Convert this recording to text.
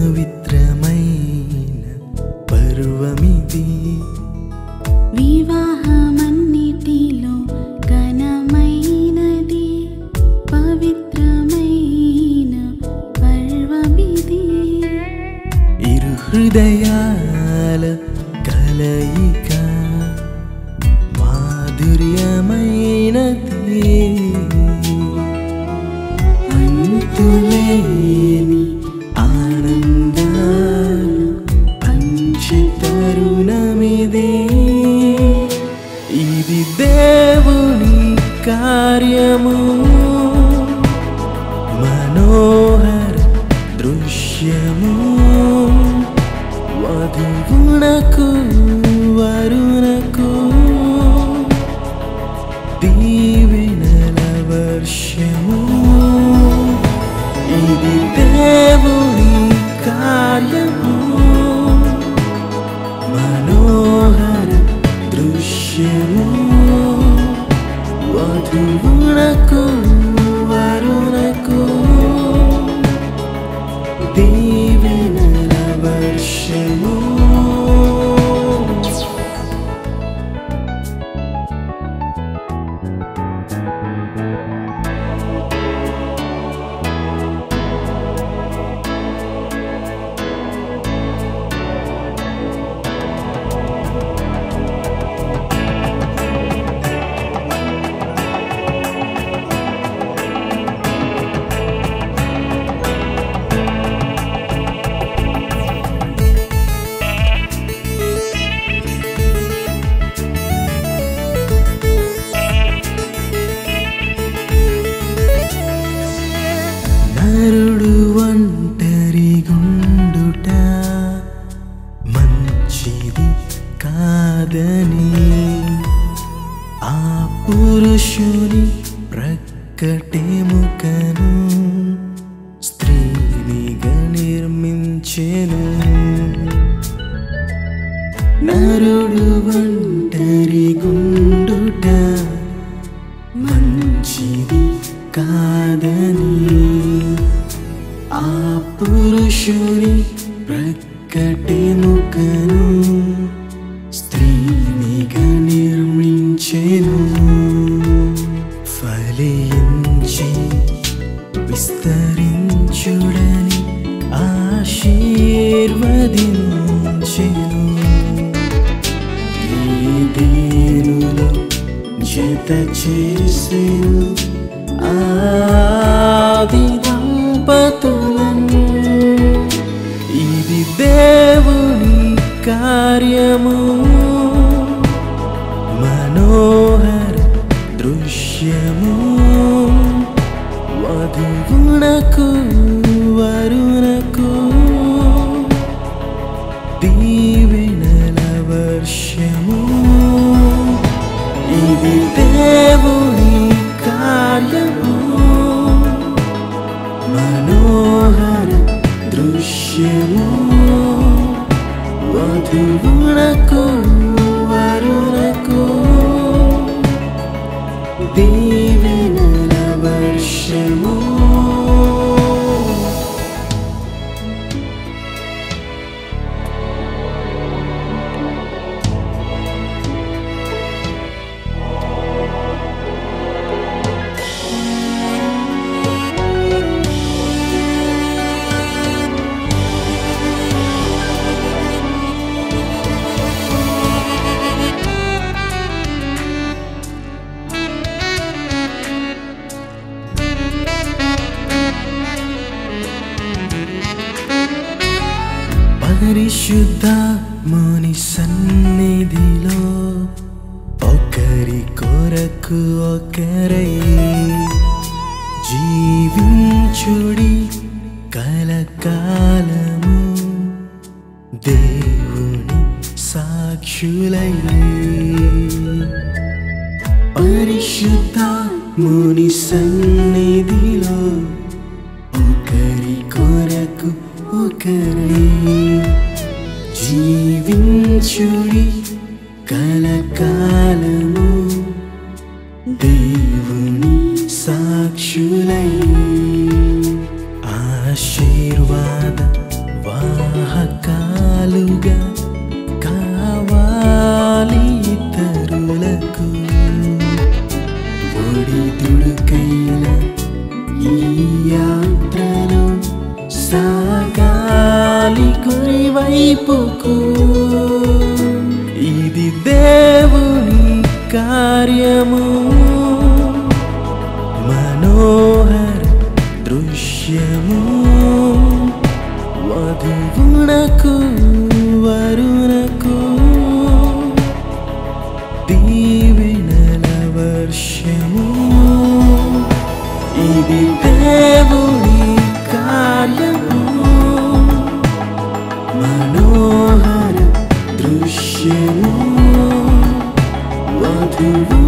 పవిత్రమైన పర్వమిది వివాహమన్నిటిలో ఘనమైనది పవిత్రమైన పర్వమిది ఇరు హృదయాల కలయిక మాధుర్యమైనది అంతులేని ఆనందాలు పంచే తరుణమిదే ఇది దేవుని కార్యము మనోహర దృశ్యము వధువునకు వరునకు దీవెనల వర్షము ఇది దేవుని కార్యము మనోహర దృశ్యము వధువునకు వరునకు దీవెనల వర్షము నరుడు ఒంటరి గుండుట మంచిది కాదని ఆ పురుషుని ప్రక్కటెముకను స్త్రీనిగా నిర్మించెను నరుడు ఒంటరి గుండుట మంచిది కాదని ఆ పురుషుని ప్రక్కటెముకను స్త్రీనిగా నిర్మించెను ఫలించి విస్తరించుడని ఆశీర్వదించెను దీనులో జత చేసేను ఆది దంపతులను ఇది దేవుని కార్యము మనోహర దృశ్యము వధువునకు వరునకు దీవెనల వర్షము ఇది దేవుని కార్యము మనోహర దృశ్యము వధువునకు వరునకు దీవెనల వర్షము పరిశుద్ధ ముని సన్నిధిలో ఒకరి కొరకు ఒకరై జీవించుడి కలకాలము దేవుని సాక్షులై పరిశుద్ధ ముని సన్నిధిలో ఒకరి కొరకు ఒకరై జీవించుడి కలకాలము దేవుని సాక్షులై ఆశీర్వాద గాలి కురివైపుకు ఇది దేవుని కార్యము మనోహర దృశ్యము వధువునకు వరునకు దీవెనల వర్షము ఇది దేవుని కార్యము మనోహర దృశ్యము వధువు